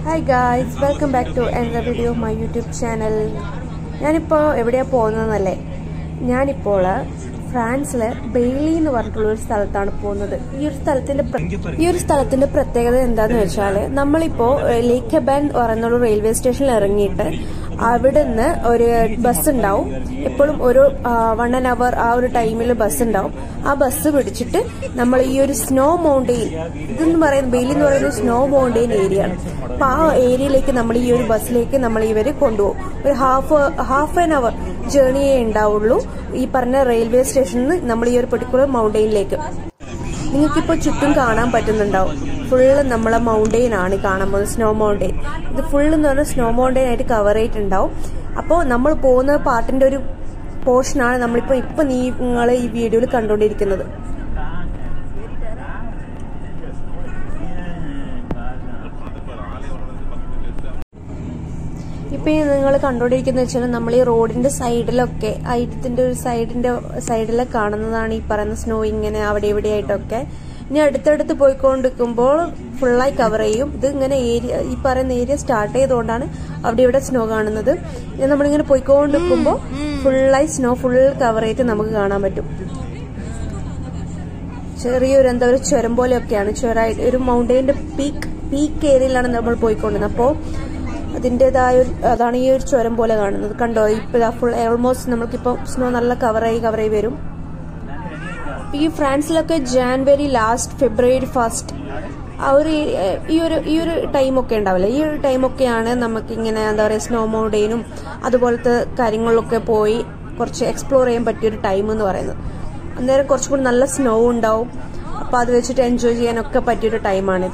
hi guys welcome back to എൻ്റെ video my YouTube channel ഞാനിപ്പോൾ എവിടെയാണ് പോകുന്നതെന്നല്ലേ ഞാനിപ്പോൾ ഫ്രാൻസിലെ ബെയ്ലി എന്ന് പറഞ്ഞിട്ടുള്ള ഒരു സ്ഥലത്താണ് പോകുന്നത് ഈ ഒരു സ്ഥലത്തിന്റെ പ്ര- ഈ ഒരു സ്ഥലത്തിന്റെ പ്രത്യേകത എന്താന്ന് വെച്ചാൽ നമ്മളിപ്പോ ലേക്ക് ബാൻ പറയുന്ന ഒരു റെയിൽവേ സ്റ്റേഷനിൽ ഇറങ്ങിയിട്ട് അവിടുന്ന് ഒരു ബസ് ഉണ്ടാവും എപ്പോഴും ഒരു വൺ ആൻ അവർ ആ ഒരു ടൈമിൽ ബസ് ഉണ്ടാവും ആ ബസ് പിടിച്ചിട്ട് നമ്മൾ ഈ ഒരു സ്നോ മൗണ്ടെയിൻ ഇതെന്ന് പറയുന്നത് ബെയിലി എന്ന് പറയുന്നത് സ്നോ മൗണ്ടെയിൻ ഏരിയ ആണ് അപ്പൊ ആ ഏരിയയിലേക്ക് നമ്മൾ ഈ ഒരു ബസ്സിലേക്ക് നമ്മൾ ഇവര് കൊണ്ടുപോകും ഒരു ഹാഫ് ഹാഫ് ആൻ അവർ ജേർണിയേ ഉണ്ടാവുള്ളൂ ഈ പറഞ്ഞ റെയിൽവേ സ്റ്റേഷനിൽ നിന്ന് നമ്മൾ ഈ ഒരു പെർട്ടിക്കുലർ മൗണ്ടെയിനിലേക്ക് നിങ്ങൾക്കിപ്പോൾ ചുറ്റും കാണാൻ പറ്റുന്നുണ്ടാവും ഫുള്ള് നമ്മളെ മൗണ്ടെയിൻ ആണ് കാണാൻ പോകുന്നത് സ്നോ മൗണ്ടെയിൻ ഇത് ഫുള്ള് എന്ന് പറഞ്ഞാൽ സ്നോ മൗണ്ടെയിൻ ആയിട്ട് കവർ ചെയ്തിട്ടുണ്ടാവും അപ്പോൾ നമ്മൾ പോകുന്ന പാട്ടിന്റെ ഒരു പോർഷനാണ് നമ്മളിപ്പോൾ ഇപ്പൊ നിങ്ങൾ ഈ വീഡിയോയിൽ കണ്ടുകൊണ്ടിരിക്കുന്നത് ഇപ്പൊ ഈ നിങ്ങൾ കണ്ടുകൊണ്ടിരിക്കുന്ന വെച്ചാൽ നമ്മൾ ഈ റോഡിന്റെ സൈഡിലൊക്കെ ഐറ്റത്തിന്റെ ഒരു സൈഡിന്റെ സൈഡിലെ കാണുന്നതാണ് ഈ പറയുന്ന സ്നോ ഇങ്ങനെ അവിടെ ഇവിടെ ആയിട്ടൊക്കെ ഇനി അടുത്തടുത്ത് പോയിക്കൊണ്ടിരിക്കുമ്പോൾ ഫുള്ളായി കവർ ചെയ്യും ഇത് ഇങ്ങനെ ഏരിയ ഈ പറയുന്ന ഏരിയ സ്റ്റാർട്ട് ചെയ്തുകൊണ്ടാണ് അവിടെ ഇവിടെ സ്നോ കാണുന്നത് ഇത് നമ്മളിങ്ങനെ പോയിക്കൊണ്ടിരിക്കുമ്പോൾ ഫുള്ളായി സ്നോ ഫുൾ കവർ ചെയ്തിട്ട് നമുക്ക് കാണാൻ പറ്റും ചെറിയൊരു എന്താ ഒരു ചുരം പോലെയൊക്കെയാണ് ചുരായിട്ട് ഒരു മൗണ്ടെയിന്റെ പീക്ക് പീക്ക് ഏരിയയിലാണ് നമ്മൾ പോയിക്കൊണ്ടിരുന്നത് അപ്പോൾ അതിൻ്റെതായ ഒരു അതാണ് ഈ ഒരു ചുരം പോലെ കാണുന്നത് കണ്ടോ ഇപ്പൊ ഫുൾ ഓൾമോസ്റ്റ് നമുക്കിപ്പോൾ സ്നോ നല്ല കവറായി കവറായി വരും ഈ ഫ്രാൻസിലൊക്കെ ജാൻവരി ലാസ്റ്റ് ഫെബ്രുവരി ഫസ്റ്റ് ആ ഒരു ഏ- ഈ ഒരു ഈ ഒരു ടൈമൊക്കെ ഉണ്ടാവില്ല ഈ ഒരു ടൈമൊക്കെയാണ് നമുക്ക് ഇങ്ങനെ എന്താ പറയുക സ്നോ മൗണ്ടെയിനും അതുപോലത്തെ കാര്യങ്ങളിലൊക്കെ പോയി കുറച്ച് എക്സ്പ്ലോർ ചെയ്യാൻ പറ്റിയൊരു ടൈം എന്ന് പറയുന്നത് അന്നേരം കുറച്ചും കൂടി നല്ല സ്നോ ഉണ്ടാവും അപ്പോൾ അത് വെച്ചിട്ട് എൻജോയ് ചെയ്യാനൊക്കെ പറ്റിയൊരു ടൈമാണിത്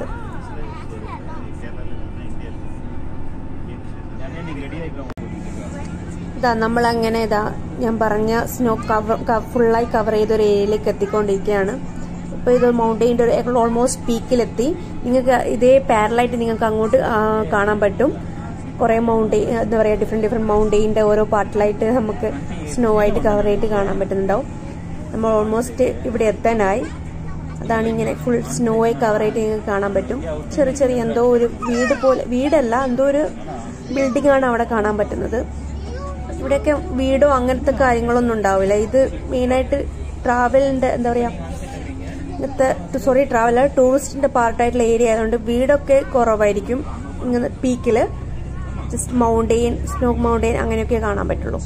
ഇതാ നമ്മൾ അങ്ങനെ ഇതാ ഞാൻ പറഞ്ഞ സ്നോ കവർ ഫുള്ളായി കവർ ചെയ്ത ഒരു ഏരിയയിലേക്ക് എത്തിക്കൊണ്ടിരിക്കുകയാണ് ഇപ്പൊ ഇത് മൗണ്ടെയിൻ്റെ ഒരു ഓൾമോസ്റ്റ് പീക്കിലെത്തി നിങ്ങൾക്ക് ഇതേ പാരലായിട്ട് നിങ്ങൾക്ക് അങ്ങോട്ട് ആ, കാണാൻ പറ്റും കുറെ മൗണ്ടെയിൻ എന്താ പറയാ ഡിഫറെന്റ് ഡിഫറെന്റ് മൗണ്ടെയിൻ്റെ ഓരോ പാർട്ടിലായിട്ട് നമുക്ക് സ്നോ ആയിട്ട് കവർ ചെയ്തിട്ട് കാണാൻ പറ്റുന്നുണ്ടാവും നമ്മൾ ഓൾമോസ്റ്റ് ഇവിടെ എത്താനായി അതാണ് ഇങ്ങനെ ഫുൾ സ്നോ ആയി കവർ ചെയ്തിട്ട് നിങ്ങൾക്ക് കാണാൻ പറ്റും ചെറിയ ചെറിയ എന്തോ ഒരു വീട് പോലെ വീടല്ല എന്തോ ഒരു ബിൽഡിംഗ് ആണ് അവിടെ കാണാൻ പറ്റുന്നത് ഇവിടെയൊക്കെ വീടോ അങ്ങനത്തെ കാര്യങ്ങളൊന്നും ഉണ്ടാവില്ല ഇത് മെയിനായിട്ട് ട്രാവലിന്റെ എന്താ പറയാ ഇങ്ങനത്തെ സോറി ട്രാവലർ ടൂറിസ്റ്റിന്റെ പാർട്ടായിട്ടുള്ള ഏരിയ ആയതുകൊണ്ട് വീടൊക്കെ കുറവായിരിക്കും ഇങ്ങനെ പീക്കില് ജസ്റ്റ് മൗണ്ടെയിൻ സ്നോ മൗണ്ടെയിൻ അങ്ങനെയൊക്കെ കാണാൻ പറ്റുള്ളൂ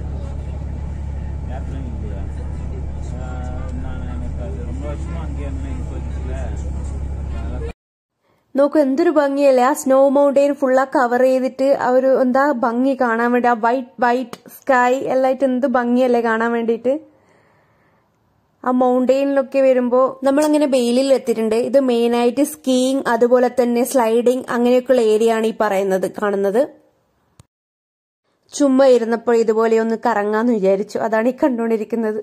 ரொம்ப வருஷமா அங்கேயே இருந்தேன் இப்போ இருக்குல்ல அதனால നോക്കൂ എന്തൊരു ഭംഗിയല്ലേ ആ സ്നോ മൗണ്ടെയിൻ ഫുള്ളാ കവർ ചെയ്തിട്ട് ആ ഒരു എന്താ ഭംഗി കാണാൻ വേണ്ടി ആ വൈറ്റ് വൈറ്റ് സ്കൈ എല്ലായിട്ട് എന്ത് ഭംഗിയല്ലേ കാണാൻ വേണ്ടിയിട്ട് ആ മൗണ്ടെയിനിലൊക്കെ വരുമ്പോൾ നമ്മളങ്ങനെ ബെയിലിൽ എത്തിയിട്ടുണ്ട് ഇത് മെയിനായിട്ട് സ്കീയിങ് അതുപോലെ തന്നെ സ്ലൈഡിങ് അങ്ങനെയൊക്കെയുള്ള ഏരിയ ആണ് ഈ പറയുന്നത് കാണുന്നത് ചുമ്മാ ഇരുന്നപ്പോൾ ഇതുപോലെ ഒന്ന് കറങ്ങാന്ന് വിചാരിച്ചു അതാണ് ഈ കണ്ടുകൊണ്ടിരിക്കുന്നത്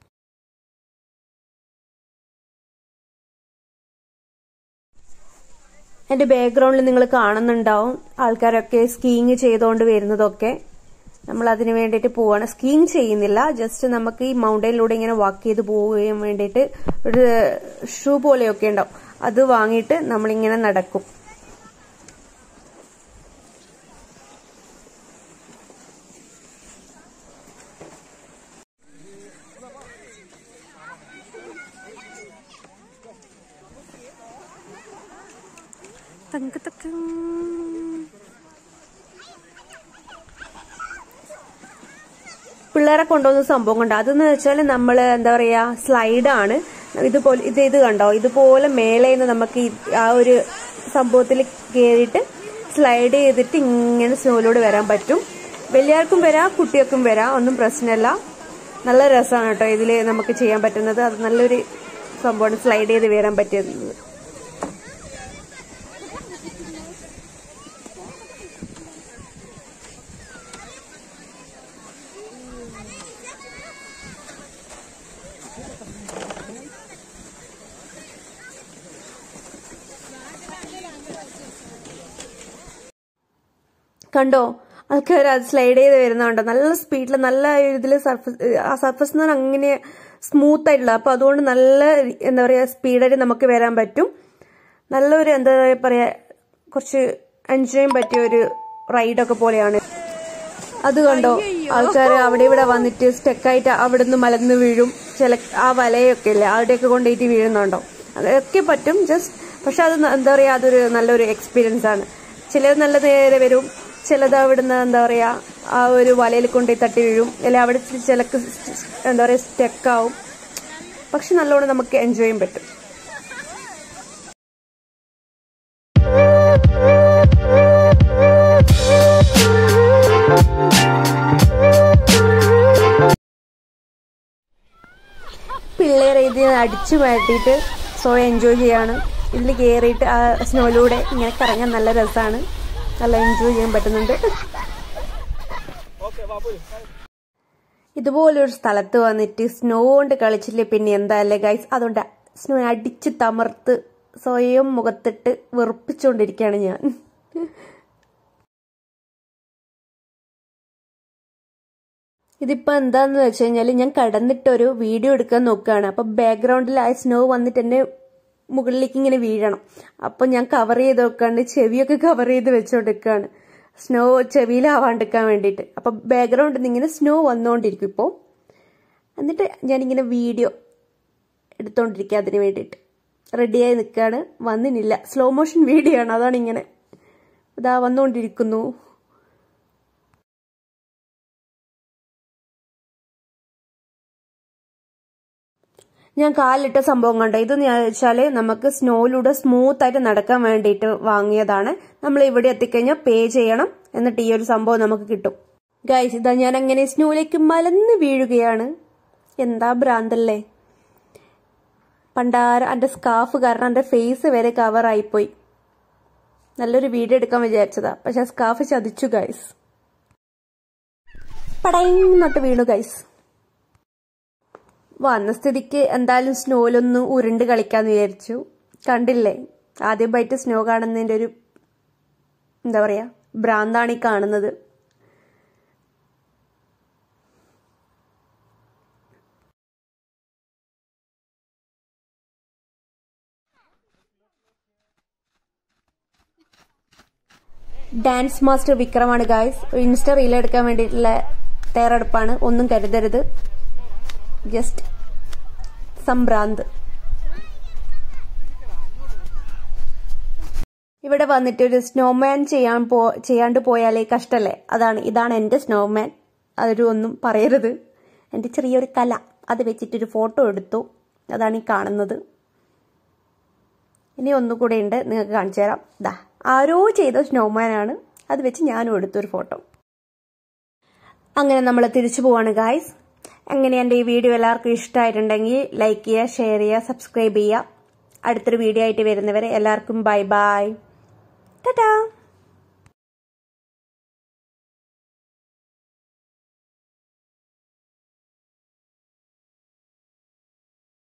എന്റെ ബാക്ക്ഗ്രൗണ്ടിൽ നിങ്ങൾ കാണുന്നുണ്ടാവും ആൾക്കാരൊക്കെ സ്കീയിങ് ചെയ്തുകൊണ്ട് വരുന്നതൊക്കെ നമ്മൾ അതിന് വേണ്ടിയിട്ട് പോവാണ് സ്കീയിങ് ചെയ്യുന്നില്ല ജസ്റ്റ് നമുക്ക് ഈ മൗണ്ടനിലൂടെ ഇങ്ങനെ വാക്ക് ചെയ്ത് പോവുകയും വേണ്ടിയിട്ട് ഒരു ഷൂ പോലെയൊക്കെ ഉണ്ടാവും അത് വാങ്ങിയിട്ട് നമ്മളിങ്ങനെ നടക്കും തങ്കത്തക്കം പിള്ളേരെ കൊണ്ടുവന്ന സംഭവം കണ്ടോ അതെന്ന് വെച്ചാൽ നമ്മൾ എന്താ പറയാ സ്ലൈഡാണ് ഇതുപോലെ ഇത് ഇത് കണ്ടോ ഇതുപോലെ മേലെ നിന്ന് നമുക്ക് ഈ ആ ഒരു സംഭവത്തിൽ കയറിയിട്ട് സ്ലൈഡ് ചെയ്തിട്ട് ഇങ്ങനെ സ്നോയിലൂടെ വരാൻ പറ്റും വലിയവർക്കും വരാം കുട്ടികൾക്കും വരാം ഒന്നും പ്രശ്നമല്ല നല്ല രസമാണ് കേട്ടോ ഇതിൽ നമുക്ക് ചെയ്യാൻ പറ്റുന്നത് അത് നല്ലൊരു സംഭവമാണ് സ്ലൈഡ് ചെയ്ത് വരാൻ പറ്റുന്നത് കണ്ടോ ആൾക്കാർ അത് സ്ലൈഡ് ചെയ്ത് വരുന്നുണ്ടോ നല്ല സ്പീഡിൽ നല്ല ഇതിൽ സർഫസ് ആ സർഫസ് എന്ന് പറഞ്ഞാൽ അങ്ങനെ സ്മൂത്ത് ആയിട്ടുള്ള അപ്പൊ അതുകൊണ്ട് നല്ല എന്താ പറയാ സ്പീഡായിട്ട് നമുക്ക് വരാൻ പറ്റും നല്ലൊരു എന്താ പറയാ കുറച്ച് എൻജോയ് ചെയ്യാൻ പറ്റിയ ഒരു റൈഡൊക്കെ പോലെയാണ് അത് കണ്ടോ ആൾക്കാർ അവിടെ ഇവിടെ വന്നിട്ട് സ്റ്റെക്കായിട്ട് അവിടുന്ന് മലന്ന് വീഴും ചില ആ വലയൊക്കെ ഇല്ലേ അവിടെയൊക്കെ കൊണ്ടുപോയിട്ട് വീഴുന്നുണ്ടോ അതൊക്കെ പറ്റും ജസ്റ്റ് പക്ഷെ അത് ന- എന്താ പറയാ അതൊരു നല്ലൊരു എക്സ്പീരിയൻസ് ആണ് ചിലത് നല്ല നേരെ വരും ചിലത് അവിടുന്ന് എന്താ പറയാ ആ ഒരു വലയിൽ കൊണ്ടുപോയി തട്ടി വീഴും അല്ലെ അവിടെ ചിലക്ക് എന്താ പറയാ സ്റ്റെക്കാവും പക്ഷെ നല്ലോണം നമുക്ക് എൻജോയ് ചെയ്യാൻ പറ്റും പിള്ളേരെ ഇത് അടിച്ചു മാറ്റിയിട്ട് സോ എൻജോയ് ചെയ്യാണ് ഇതിൽ കയറിയിട്ട് ആ സ്നോയിലൂടെ ഇങ്ങനെ കറങ്ങാൻ നല്ല രസമാണ് നല്ല എൻജോയ് ചെയ്യാൻ പറ്റുന്നുണ്ട് ഇതുപോലൊരു സ്ഥലത്ത് വന്നിട്ട് സ്നോ കൊണ്ട് കളിച്ചില്ലേ പിന്നെ എന്താ അല്ലേ ഗൈസ് അതുകൊണ്ട് സ്നോ അടിച്ച് തമർത്ത് സ്വയം മുഖത്തിട്ട് വെറുപ്പിച്ചുകൊണ്ടിരിക്കുകയാണ് ഞാൻ ഇതിപ്പോ എന്താന്ന് വെച്ച് കഴിഞ്ഞാൽ ഞാൻ കടന്നിട്ടൊരു വീഡിയോ എടുക്കാൻ നോക്കുകയാണ് അപ്പൊ ബാക്ക്ഗ്രൗണ്ടിൽ ആ സ്നോ വന്നിട്ട് എന്നെ മുകളിലേക്ക് ഇങ്ങനെ വീഴണം അപ്പൊ ഞാൻ കവർ ചെയ്ത് വെക്കാണ്ട് ചെവിയൊക്കെ കവർ ചെയ്ത് വെച്ചോണ്ടിരിക്കുകയാണ് സ്നോ ചെവിയിലാവാണ്ടിരിക്കാൻ വേണ്ടിയിട്ട് അപ്പൊ ബാക്ക്ഗ്രൗണ്ടിൽ നിന്ന് ഇങ്ങനെ സ്നോ വന്നുകൊണ്ടിരിക്കും ഇപ്പോൾ എന്നിട്ട് ഞാനിങ്ങനെ വീഡിയോ എടുത്തോണ്ടിരിക്കുക അതിന് വേണ്ടിയിട്ട് റെഡിയായി നിൽക്കുകയാണ് വന്നിനില്ല സ്ലോ മോഷൻ വീഡിയോ ആണ് അതാണ് ഇങ്ങനെ ഇതാ വന്നുകൊണ്ടിരിക്കുന്നു ഞാൻ കാലിട്ട സംഭവം കണ്ടോ ഇതെന്ന് വെച്ചാല് നമുക്ക് സ്നോയിലൂടെ സ്മൂത്ത് ആയിട്ട് നടക്കാൻ വേണ്ടിയിട്ട് വാങ്ങിയതാണ് നമ്മൾ ഇവിടെ എത്തിക്കഴിഞ്ഞാൽ പേ ചെയ്യണം എന്നിട്ട് ഈ ഒരു സംഭവം നമുക്ക് കിട്ടും ഗൈസ് ഇതാ ഞാൻ അങ്ങനെ സ്നോയിലേക്ക് മലന്ന് വീഴുകയാണ് എന്താ ഭ്രാന്തല്ലേ പണ്ടാര എൻ്റെ സ്കാർഫ് കാരണം എൻ്റെ ഫേസ് വരെ കവറായിപ്പോയി നല്ലൊരു വീഡിയോ എടുക്കാൻ വിചാരിച്ചതാ പക്ഷെ സ്കാർഫ് ചതിച്ചു ഗൈസ് പടയിന്നൊട്ട് വീണു ഗൈസ് വന്ന സ്ഥിതിക്ക് എന്തായാലും സ്നോയിലൊന്ന് ഉരുണ്ട് കളിക്കാന്ന് വിചാരിച്ചു കണ്ടില്ലേ ആദ്യമായിട്ട് സ്നോ കാണുന്നതിന്റെ ഒരു എന്താ പറയാ ഭ്രാന്താണ് ഈ കാണുന്നത് ഡാൻസ് മാസ്റ്റർ വിക്രമാണ് ഗായ്സ് ഇൻസ്റ്റ റീൽ എടുക്കാൻ വേണ്ടിയിട്ടുള്ള തയ്യാറെടുപ്പാണ് ഒന്നും കരുതരുത് ജസ്റ്റ് സംഭ്രാന്ത് ഇവിടെ വന്നിട്ട് ഒരു സ്നോമാൻ ചെയ്യാൻ പോ ചെയ്യാണ്ട് പോയാലേ കഷ്ടല്ലേ അതാണ് ഇതാണ് എൻ്റെ സ്നോമാൻ അതൊരു ഒന്നും പറയരുത് എൻ്റെ ചെറിയൊരു കല അത് വെച്ചിട്ടൊരു ഫോട്ടോ എടുത്തു അതാണ് ഈ കാണുന്നത് ഇനി ഒന്നുകൂടെ ഉണ്ട് നിങ്ങൾക്ക് കാണിച്ചു തരാം ദാ ആരോ ചെയ്ത സ്നോമാനാണ് അത് വെച്ച് ഞാനും എടുത്തൊരു ഫോട്ടോ അങ്ങനെ നമ്മൾ തിരിച്ചു പോവാണ് ഗായ്സ് അങ്ങനെ എൻ്റെ ഈ വീഡിയോ എല്ലാവർക്കും ഇഷ്ടമായിട്ടുണ്ടെങ്കിൽ ലൈക്ക് ചെയ്യുക ഷെയർ ചെയ്യുക സബ്സ്ക്രൈബ് ചെയ്യുക അടുത്തൊരു വീഡിയോ ആയിട്ട് വരുന്നവരെ എല്ലാവർക്കും ബൈ ബൈ ടാറ്റാ